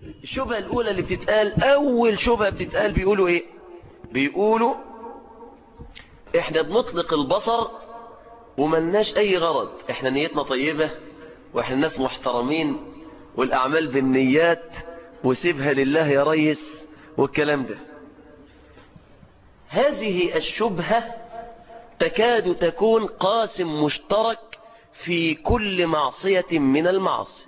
الشبهة الأولى اللي بتتقال أول شبهة بتتقال بيقولوا إيه بيقولوا إحنا بنطلق البصر وملناش أي غرض إحنا نيتنا طيبة وإحنا ناس محترمين والأعمال بالنيات وسيبها لله يا ريس والكلام ده هذه الشبهة تكاد تكون قاسم مشترك في كل معصية من المعاصي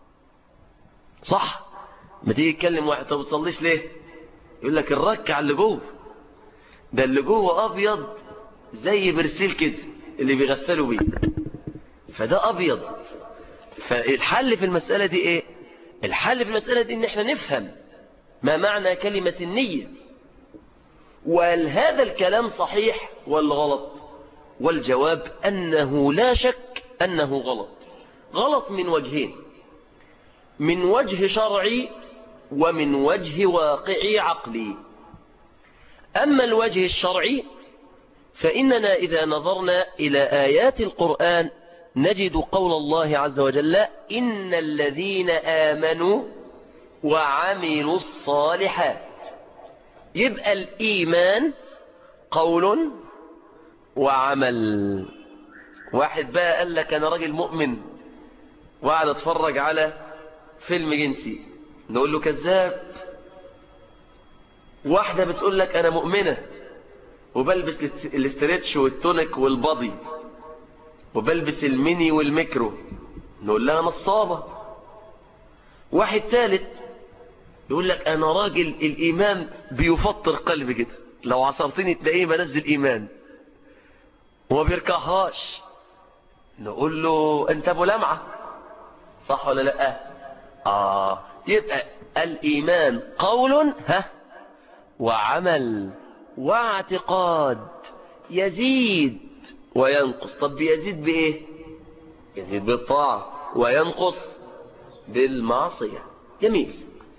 صح ما تيجي تكلم واحد طب تصليش ليه يقول لك الركع اللي جوه ده اللي جوه ابيض زي برسيل كده اللي بيغسلوا بيه فده ابيض فالحل في المسألة دي ايه الحل في المسألة دي ان احنا نفهم ما معنى كلمة النية وهل هذا الكلام صحيح ولا غلط والجواب أنه لا شك أنه غلط غلط من وجهين من وجه شرعي ومن وجه واقعي عقلي أما الوجه الشرعي فإننا إذا نظرنا إلى آيات القرآن نجد قول الله عز وجل إن الذين آمنوا وعملوا الصالحات يبقى الإيمان قول وعمل واحد بقى قال لك أنا راجل مؤمن وقعد اتفرج على فيلم جنسي نقول له كذاب واحدة بتقول لك أنا مؤمنة وبلبس الاستريتش والتونيك والبادي وبلبس الميني والميكرو نقول لها نصابة واحد ثالث يقول لك أنا راجل الإيمان بيفطر قلبي كده لو عصرتني تلاقيه بنزل إيمان وما بيركعهاش نقول له أنت أبو لمعة صح ولا لا آه يبقى الإيمان قول ها وعمل واعتقاد يزيد وينقص طب بيزيد بإيه يزيد بالطاعة وينقص بالمعصية جميل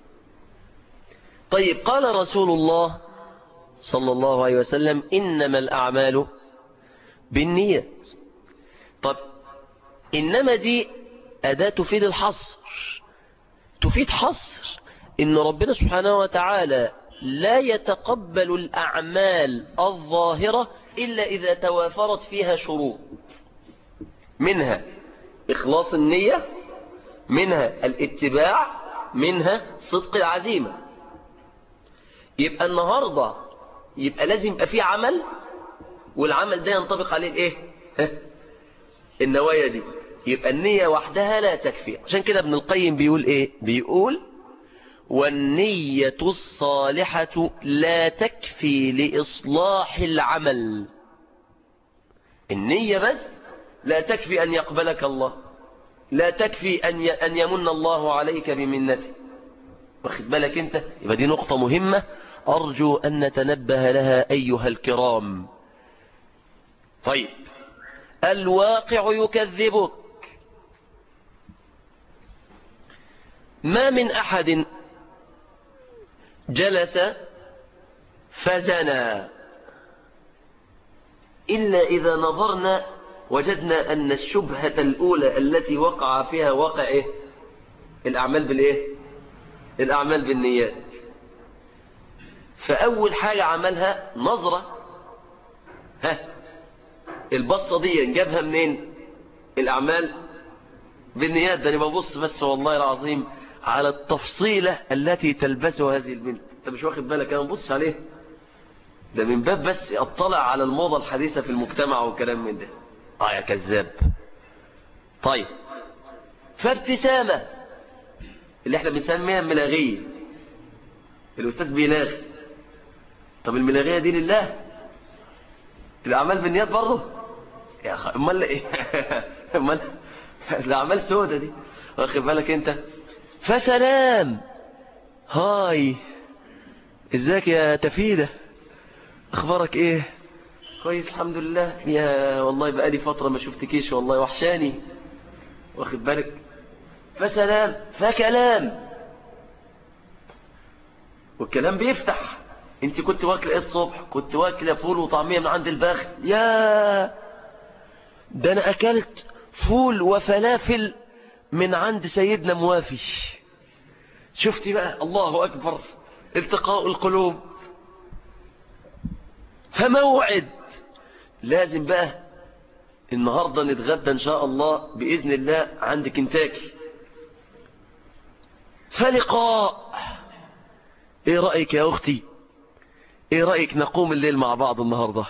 طيب قال رسول الله صلى الله عليه وسلم إنما الأعمال بالنية طب إنما دي أداة تفيد الحصر تفيد حصر إن ربنا سبحانه وتعالى لا يتقبل الأعمال الظاهرة إلا إذا توافرت فيها شروط منها إخلاص النية منها الاتباع منها صدق العزيمة يبقى النهاردة يبقى لازم يبقى فيه عمل والعمل ده ينطبق عليه الايه النوايا دي يبقى النية وحدها لا تكفي عشان كده ابن القيم بيقول ايه بيقول والنية الصالحة لا تكفي لإصلاح العمل النية بس لا تكفي أن يقبلك الله لا تكفي أن أن يمن الله عليك بمنته واخد بالك انت يبقى دي نقطة مهمة أرجو أن نتنبه لها أيها الكرام طيب الواقع يكذبك ما من أحد جلس فزنى إلا إذا نظرنا وجدنا أن الشبهة الأولى التي وقع فيها وقع إيه؟ الأعمال بالإيه الأعمال بالنيات فأول حاجة عملها نظرة ها البصة دي جابها منين الأعمال بالنيات ده أنا ببص بس والله العظيم على التفصيلة التي تلبسها هذه البنت انت مش واخد بالك انا ببص عليه ده من باب بس اطلع على الموضة الحديثة في المجتمع وكلام من ده اه يا كذاب طيب فابتسامة اللي احنا بنسميها الملاغية الاستاذ بيلاغي طب الملاغية دي لله الاعمال بالنيات برضه يا اخي امال ايه امال الاعمال سودة دي واخد بالك انت فسلام هاي ازيك يا تفيدة اخبارك ايه كويس الحمد لله يا والله بقالي فترة ما شفتكيش والله وحشاني واخد بالك فسلام فكلام والكلام بيفتح انت كنت واكله ايه الصبح كنت واكله فول وطعميه من عند الباخ يا ده انا اكلت فول وفلافل من عند سيدنا موافي شفتي بقى الله أكبر التقاء القلوب فموعد لازم بقى النهاردة نتغدى إن شاء الله بإذن الله عند كنتاكي فلقاء ايه رأيك يا اختي ايه رأيك نقوم الليل مع بعض النهاردة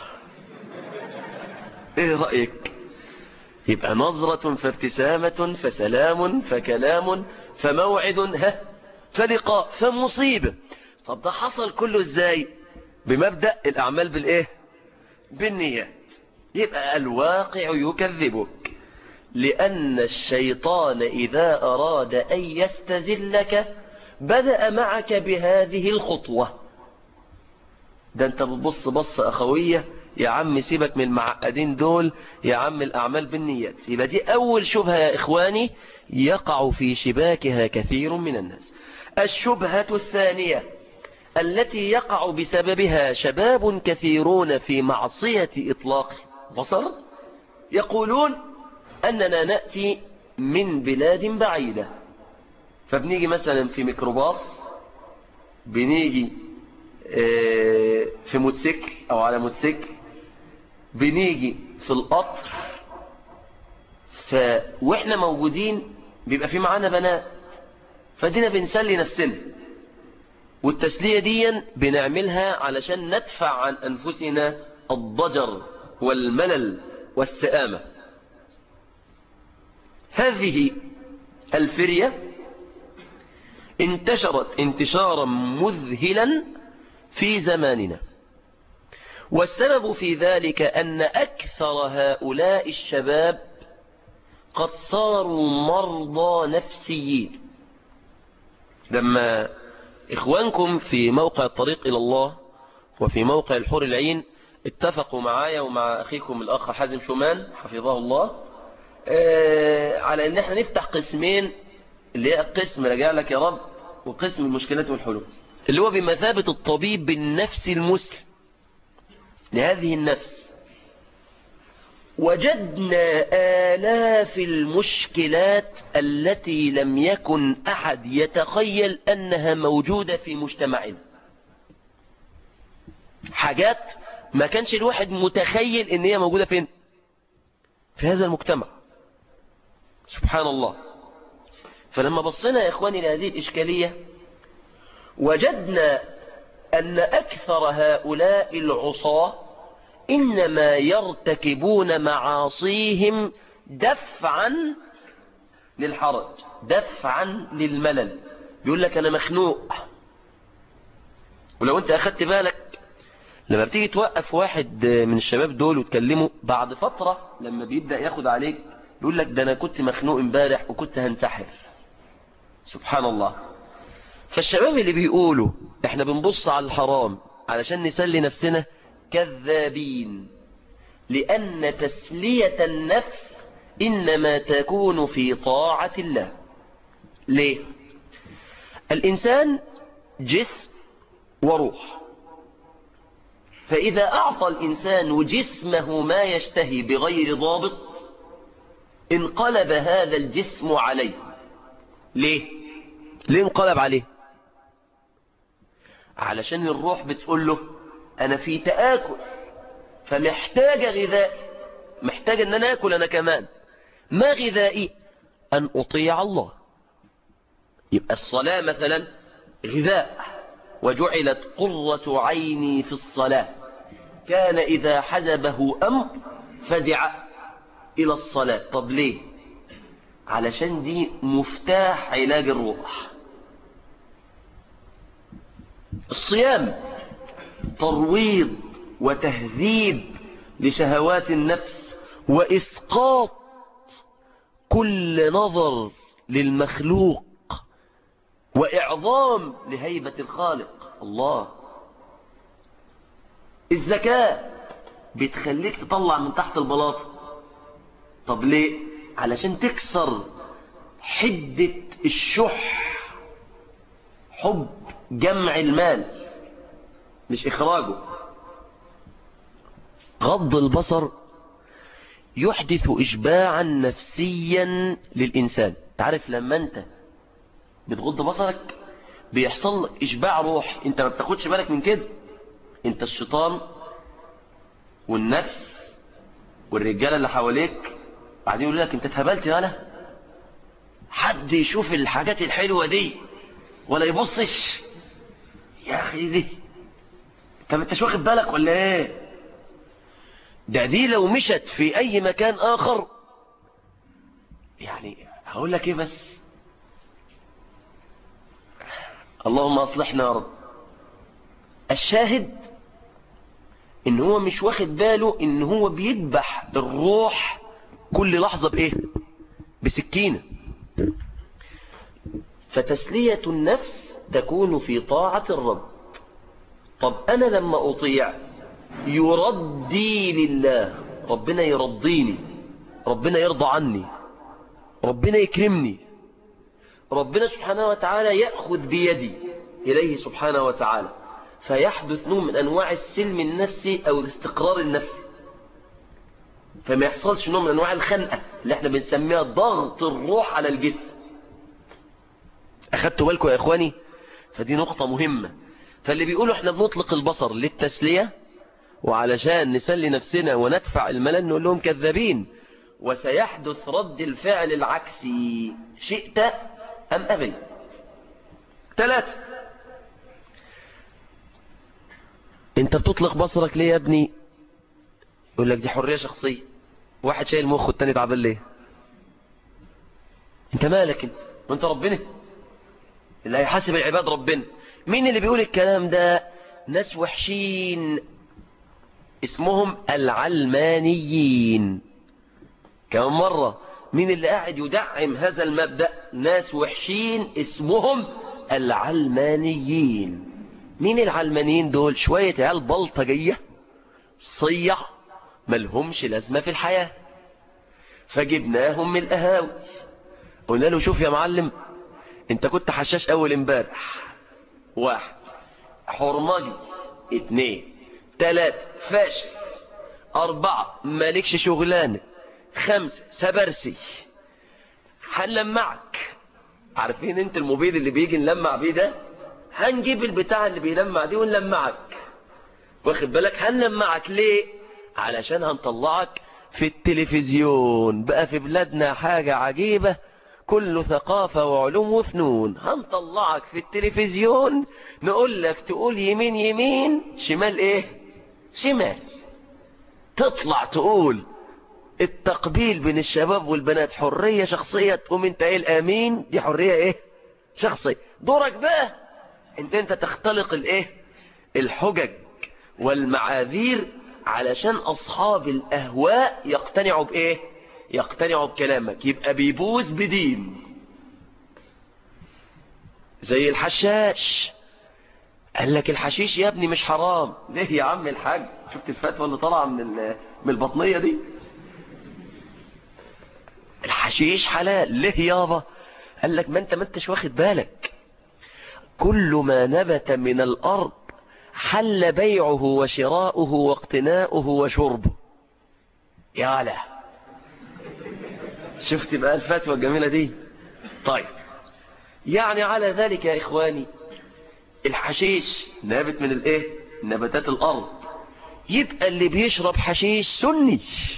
ايه رأيك يبقى نظرة فابتسامة فسلام فكلام فموعد ها فلقاء فمصيبة طب ده حصل كله ازاي بمبدأ الاعمال بالايه بالنيات يبقى الواقع يكذبك لأن الشيطان إذا أراد أن يستزلك بدأ معك بهذه الخطوة ده انت بتبص بص أخوية يا عم سيبك من المعقدين دول يا عم الأعمال بالنيات يبقى دي أول شبهة يا إخواني يقع في شباكها كثير من الناس الشبهة الثانية التي يقع بسببها شباب كثيرون في معصية إطلاق بصر يقولون أننا نأتي من بلاد بعيدة فبنيجي مثلا في ميكروباص بنيجي في موتوسيكل أو على موتوسيكل بنيجي في القطر ف... وإحنا موجودين بيبقى في معانا بنات فدينا بنسلي نفسنا والتسلية دي بنعملها علشان ندفع عن أنفسنا الضجر والملل والسآمة هذه الفرية انتشرت انتشارا مذهلا في زماننا والسبب في ذلك أن أكثر هؤلاء الشباب قد صاروا مرضى نفسيين لما إخوانكم في موقع الطريق إلى الله وفي موقع الحور العين اتفقوا معايا ومع أخيكم الأخ حازم شومان حفظه الله اه على أن احنا نفتح قسمين اللي هي قسم رجع لك يا رب وقسم المشكلات والحلول اللي هو بمثابة الطبيب بالنفس المسلم لهذه النفس وجدنا آلاف المشكلات التي لم يكن أحد يتخيل أنها موجودة في مجتمعنا حاجات ما كانش الواحد متخيل ان هي موجودة فين في هذا المجتمع سبحان الله فلما بصينا يا إخواني لهذه الإشكالية وجدنا أن أكثر هؤلاء العصاة إنما يرتكبون معاصيهم دفعا للحرج دفعا للملل بيقول لك أنا مخنوق ولو أنت أخدت بالك لما بتيجي توقف واحد من الشباب دول وتكلمه بعد فترة لما بيبدأ ياخد عليك يقول لك ده أنا كنت مخنوق امبارح وكنت هنتحر سبحان الله فالشباب اللي بيقولوا احنا بنبص على الحرام علشان نسلي نفسنا كذابين لأن تسلية النفس إنما تكون في طاعة الله ليه الإنسان جسم وروح فإذا أعطى الإنسان جسمه ما يشتهي بغير ضابط انقلب هذا الجسم عليه ليه ليه انقلب عليه علشان الروح بتقول له انا في تآكل فمحتاجة غذاء محتاج ان انا اكل انا كمان ما غذائي ان اطيع الله يبقى الصلاة مثلا غذاء وجعلت قرة عيني في الصلاة كان اذا حزبه امر فزع الى الصلاة طب ليه علشان دي مفتاح علاج الروح الصيام ترويض وتهذيب لشهوات النفس وإسقاط كل نظر للمخلوق وإعظام لهيبة الخالق الله الزكاة بتخليك تطلع من تحت البلاطة طب ليه علشان تكسر حدة الشح حب جمع المال مش إخراجه غض البصر يحدث إشباعا نفسيا للإنسان تعرف لما أنت بتغض بصرك بيحصل لك اشباع روح انت ما بتاخدش بالك من كده انت الشيطان والنفس والرجاله اللي حواليك بعدين يقول لك انت اتهبلت يالا حد يشوف الحاجات الحلوه دي ولا يبصش يا اخي دي انت ما انتش واخد بالك ولا ايه ده دي لو مشت في اي مكان اخر يعني هقول لك ايه بس اللهم اصلحنا يا رب الشاهد ان هو مش واخد باله ان هو بيذبح الروح كل لحظة بايه بسكينة فتسلية النفس تكون في طاعة الرب طب انا لما اطيع يردي لله ربنا يرضيني ربنا يرضى عني ربنا يكرمني ربنا سبحانه وتعالى يأخذ بيدي إليه سبحانه وتعالى فيحدث نوع من أنواع السلم النفسي أو الاستقرار النفسي فما يحصلش نوع من أنواع الخنقة اللي احنا بنسميها ضغط الروح على الجسم أخدتوا بالكم يا إخواني فدي نقطة مهمة فاللي بيقولوا احنا بنطلق البصر للتسلية وعلشان نسلي نفسنا وندفع الملل نقول لهم كذابين وسيحدث رد الفعل العكسي شئت أم أبيت ثلاثة انت بتطلق بصرك ليه يا ابني يقول لك دي حرية شخصية واحد شايل مخه التاني تعبان ليه انت مالك انت وانت ربنا اللي هيحاسب العباد ربنا مين اللي بيقول الكلام ده ناس وحشين اسمهم العلمانيين كمان مرة مين اللي قاعد يدعم هذا المبدأ ناس وحشين اسمهم العلمانيين مين العلمانيين دول شوية عيال بلطجية صيع ملهمش لازمة في الحياة فجبناهم من القهاوي قلنا له شوف يا معلم انت كنت حشاش اول امبارح واحد حرمجي اتنين تلاتة فاشل اربعة مالكش شغلانة خمسة سبرسي هنلمعك عارفين انت المبيد اللي بيجي نلمع بيه ده هنجيب البتاع اللي بيلمع دي ونلمعك واخد بالك هنلمعك ليه علشان هنطلعك في التلفزيون بقى في بلادنا حاجة عجيبة كله ثقافة وعلوم وفنون هنطلعك في التلفزيون نقول لك تقول يمين يمين شمال ايه شمال تطلع تقول التقبيل بين الشباب والبنات حرية شخصية تقوم انت ايه الامين دي حرية ايه شخصية دورك بقى انت انت تختلق الايه الحجج والمعاذير علشان اصحاب الاهواء يقتنعوا بايه يقتنعوا بكلامك يبقى بيبوز بدين زي الحشاش قال لك الحشيش يا ابني مش حرام ليه يا عم الحاج شفت الفتوى اللي طالعه من من البطنيه دي الحشيش حلال ليه يابا قال لك ما انت ما انتش واخد بالك كل ما نبت من الارض حل بيعه وشراؤه واقتناؤه وشربه يا له شفت بقى الفتوى الجميلة دي طيب يعني على ذلك يا إخواني الحشيش نابت من الايه نباتات الأرض يبقى اللي بيشرب حشيش سني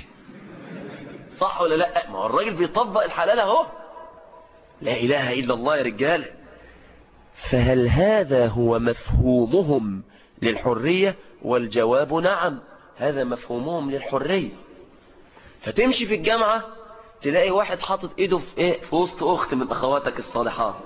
صح ولا لا ما هو الراجل بيطبق الحلال اهو لا إله إلا الله يا رجال فهل هذا هو مفهومهم للحرية والجواب نعم هذا مفهومهم للحرية فتمشي في الجامعة تلاقي واحد حاطط ايده في ايه في وسط اخت من اخواتك الصالحات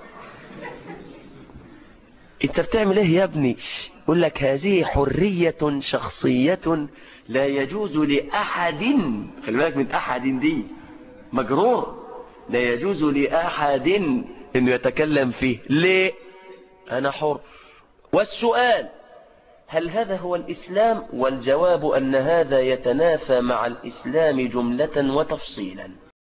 انت بتعمل ايه يا ابني يقول لك هذه حرية شخصية لا يجوز لأحد خلي بالك من أحد دي مجرور لا يجوز لأحد انه يتكلم فيه ليه انا حر والسؤال هل هذا هو الإسلام والجواب أن هذا يتنافى مع الإسلام جملة وتفصيلا